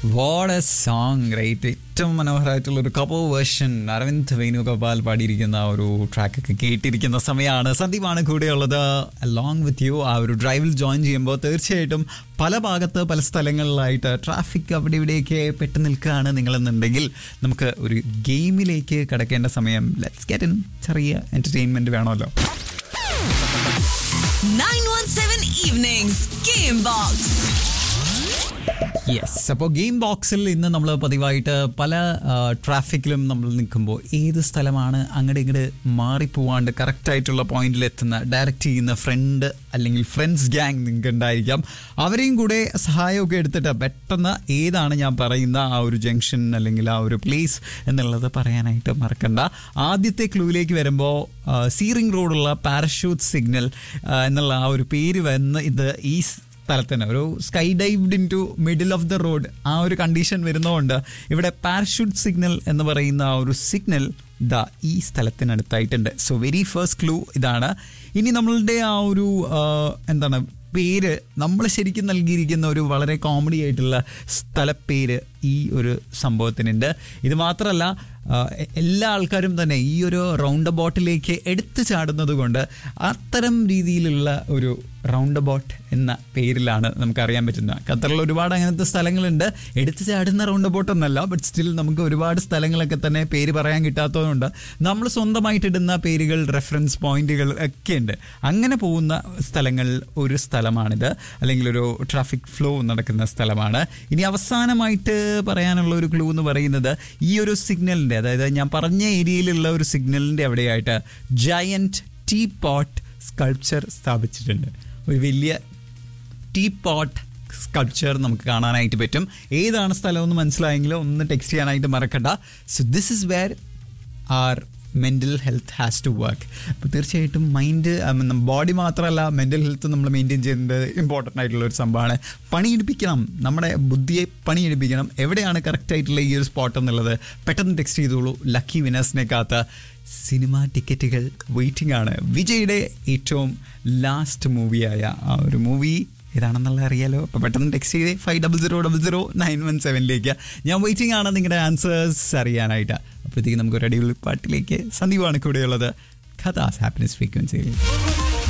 What A song right ഏറ്റവും മനോഹരമായിട്ടുള്ള ഒരു കപ്പോ വേർഷൻ അരവിന്ദ് വേണുഗോപാൽ പാടിയിരിക്കുന്ന ആ ഒരു ട്രാക്കൊക്കെ കേട്ടിരിക്കുന്ന സമയമാണ് സന്ദീപാണ് കൂടെയുള്ളത് അലോങ് വിത്ത് യു ആ ഒരു ഡ്രൈവിൽ ജോയിൻ ചെയ്യുമ്പോൾ തീർച്ചയായിട്ടും പല ഭാഗത്ത് പല സ്ഥലങ്ങളിലായിട്ട് ട്രാഫിക് അവിടെ ഇവിടെയൊക്കെ പെട്ട് നിൽക്കുകയാണ് നിങ്ങളെന്നുണ്ടെങ്കിൽ നമുക്ക് ഒരു ഗെയിമിലേക്ക് കടക്കേണ്ട സമയം ലെറ്റ്സ് ഗെറ്റ് ഇൻ ചെറിയ എന്റർടൈൻമെന്റ് വേണമല്ലോ 917 Evenings Game Box. യെസ് അപ്പോൾ ഗെയിം ബോക്സിൽ ഇന്ന് നമ്മൾ പതിവായിട്ട് പല ട്രാഫിക്കിലും നമ്മൾ നിൽക്കുമ്പോൾ ഏത് സ്ഥലമാണ് അങ്ങോട്ട് ഇങ്ങോട്ട് മാറിപ്പോവാണ്ട് കറക്റ്റായിട്ടുള്ള പോയിന്റിൽ എത്തുന്ന ഡയറക്റ്റ് ചെയ്യുന്ന ഫ്രണ്ട് അല്ലെങ്കിൽ ഫ്രണ്ട്സ് ഗ്യാങ് നിങ്ങൾക്ക് ഉണ്ടായിരിക്കാം അവരെയും കൂടെ സഹായമൊക്കെ എടുത്തിട്ട് പെട്ടെന്ന് ഏതാണ് ഞാൻ പറയുന്ന ആ ഒരു ജംഗ്ഷൻ അല്ലെങ്കിൽ ആ ഒരു പ്ലേസ് എന്നുള്ളത് പറയാനായിട്ട് മറക്കണ്ട ആദ്യത്തെ ക്ലൂവിലേക്ക് വരുമ്പോൾ സീറിംഗ് റോഡുള്ള പാരഷൂട്ട് സിഗ്നൽ എന്നുള്ള ആ ഒരു പേര് വന്ന് ഇത് ഈ സ്ഥലത്തിന് ഒരു sky dived into middle of the road ആ ഒരു കണ്ടീഷൻ വരുന്നതുകൊണ്ട് ഇവിടെ പാരഷൂട്ട് സിഗ്നൽ എന്ന് പറയുന്ന ആ ഒരു സിഗ്നൽ ദാ ഈ സ്ഥലത്തിനടുത്തായിട്ടുണ്ട് സോ വെരി ഫസ്റ്റ് ക്ലൂ ഇതാണ് ഇനി നമ്മളുടെ ആ ഒരു ആ, എന്താണ് പേര് നമ്മൾ ശരിക്കും നൽകിയിരിക്കുന്ന ഒരു വളരെ കോമഡി ആയിട്ടുള്ള സ്ഥലപ്പേര് ഈ ഒരു സംഭവത്തിനുണ്ട് ഇത് മാത്രമല്ല ആ, എ- എല്ലാ ആൾക്കാരും തന്നെ ഈ ഒരു റൗണ്ട് അബൌട്ടിലേക്ക് എടുത്തു ചാടുന്നത് കൊണ്ട് അത്തരം രീതിയിലുള്ള ഒരു റൗണ്ട് അബൌട്ട് എന്ന പേരിലാണ് നമുക്ക് അറിയാൻ പറ്റുന്നത് ഖത്തറിൽ ഒരുപാട് അങ്ങനത്തെ സ്ഥലങ്ങളുണ്ട് എടുത്തു ചാടുന്ന റൗണ്ട് അബൌട്ട് എന്നല്ല ബട്ട് സ്റ്റിൽ നമുക്ക് ഒരുപാട് സ്ഥലങ്ങളൊക്കെ തന്നെ പേര് പറയാൻ കിട്ടാത്തതുകൊണ്ട് നമ്മൾ സ്വന്തമായിട്ട് ഇടുന്ന പേരുകൾ റെഫറൻസ് പോയിന്റുകൾ ഒക്കെ ഉണ്ട് അങ്ങനെ പോകുന്ന സ്ഥലങ്ങൾ ഒരു സ്ഥലമാണിത് അല്ലെങ്കിൽ ഒരു ട്രാഫിക് ഫ്ലോ നടക്കുന്ന സ്ഥലമാണ് ഇനി അവസാനമായിട്ട് പറയാനുള്ള ഒരു ക്ലൂ എന്ന് പറയുന്നത് ഈ ഒരു സിഗ്നലിൻ്റെ അതായത് ഞാൻ പറഞ്ഞ ഏരിയയിലുള്ള ഒരു സിഗ്നലിൻ്റെ അവിടെയായിട്ട് ജയൻറ്റ് ടീ പോട്ട് സ്കൾപ്ചർ സ്ഥാപിച്ചിട്ടുണ്ട് ഒരു വലിയ ടീ പോട്ട് സ്കൾപ്ചർ നമുക്ക് കാണാനായിട്ട് പറ്റും ഏതാണ് സ്ഥലം എന്ന് മനസ്സിലായെങ്കിൽ ഒന്ന് ടെക്സ്റ്റ് ചെയ്യാനായിട്ട് മറക്കണ്ട so this is where are mental health has to work അപ്പോൾ തീർച്ചയായിട്ടും മൈൻഡ് ബോഡി മാത്രമല്ല മെൻ്റൽ ഹെൽത്ത് നമ്മൾ മെയിൻറ്റെയിൻ ചെയ്യുന്നത് ഇമ്പോർട്ടൻ്റ് ആയിട്ടുള്ള ഒരു സംഭവമാണ് പണിയെടുപ്പിക്കണം നമ്മുടെ ബുദ്ധിയെ പണിയെടുപ്പിക്കണം എവിടെയാണ് കറക്റ്റ് ആയിട്ടുള്ള ഈ ഒരു സ്പോട്ട് എന്നുള്ളത് പെട്ടെന്ന് ടെക്സ്റ്റ് ചെയ്തോളൂ ലക്കി വിനേഴ്സിനെ കാത്ത സിനിമ ടിക്കറ്റുകൾ വെയിറ്റിംഗ് ആണ് വിജയുടെ ഏറ്റവും ലാസ്റ്റ് മൂവിയായ ആ ഒരു മൂവി ഏതാണെന്നുള്ള അറിയാലോ അപ്പോൾ പെട്ടെന്ന് ടെക്സ്റ്റ് ചെയ്തേ five double zero double zero nine one സെവനിലേക്ക് ഞാൻ വെയിറ്റിംഗ് ആണ് നിങ്ങളുടെ ആൻസേഴ്സ് അറിയാനായിട്ട് അപ്പോഴത്തേക്ക് നമുക്ക് ഒരു അടിപൊളി പാട്ടിലേക്ക് സന്ദീപാണ് കൂടെയുള്ളത് കഥാസ് ഹാപ്പിനെസ് ഫ്രീക്വൻസിയിൽ